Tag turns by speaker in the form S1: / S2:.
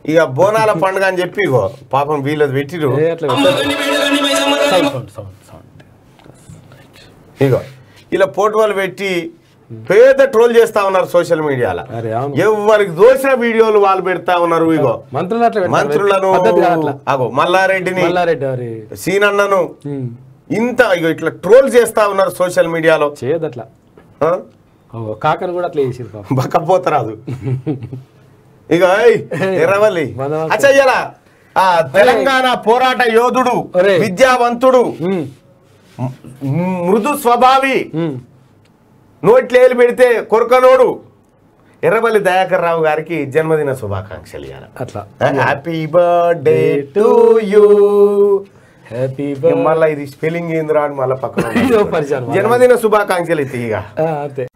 S1: ఇక బోనాల పండుగ అని చెప్పి ఇగో పాపం వీళ్ళది పెట్టిరు
S2: ఏ అట్లా పెట్టారు. సౌండ్ సౌండ్ సౌండ్ సౌండ్
S1: ఇగో ఇలా ఫోటోలు పెట్టి పేద ట్రోల్ చేస్తా ఉన్నారు సోషల్ మీడియాలో
S2: అరే అవును
S1: ఎవరికి దోసిన వీడియోలు వాళ్ళు పెడతా ఉన్నారు ఇగో
S2: మంత్రులు అట్లా పెట్టారు.
S1: మంత్రులను
S2: పద్ధతి కాదు అట్లా
S1: అగో మల్లారెడ్డిని
S2: మల్లారెడ్డి గారి
S1: సీనన్నను
S2: ఉమ్.
S1: ఇంత ఇగో ఇట్లా ట్రోల్ చేస్తా ఉన్నారు సోషల్ మీడియాలో
S2: చేయదు అట్లా
S1: ఆ?
S2: ఓ, కాకని కూడా అట్లా చేసిరు పాపం
S1: బక్కపోతరాదు ఇక ఏయ్, ఎర్రవల్లి
S2: వందనాలు.
S1: అచ్చా ఇయ్యాల, ఆ తెలంగాణ పోరాట యోధుడు
S2: ఒరే.
S1: విద్యావంతుడు
S2: ఉమ్,
S1: మ్- మృదు స్వభావి
S2: ఉమ్.
S1: నోట్లేలు పెడితే కొరకనోడు ఎర్రబల్లి దయాకర్ రావు గారికి జన్మదిన శుభాకాంక్షలు ఇవ్వాలి
S2: అట్లా
S1: happy birthday to you
S2: happy
S1: మళ్ళీ ఇది స్పెల్లింగ్ ఏందిరా అని మళ్ళీ పక్కన
S2: ఇదో పరిచయం.
S1: జన్మదిన శుభాకాంక్షలు అయితే ఇక
S2: అంతే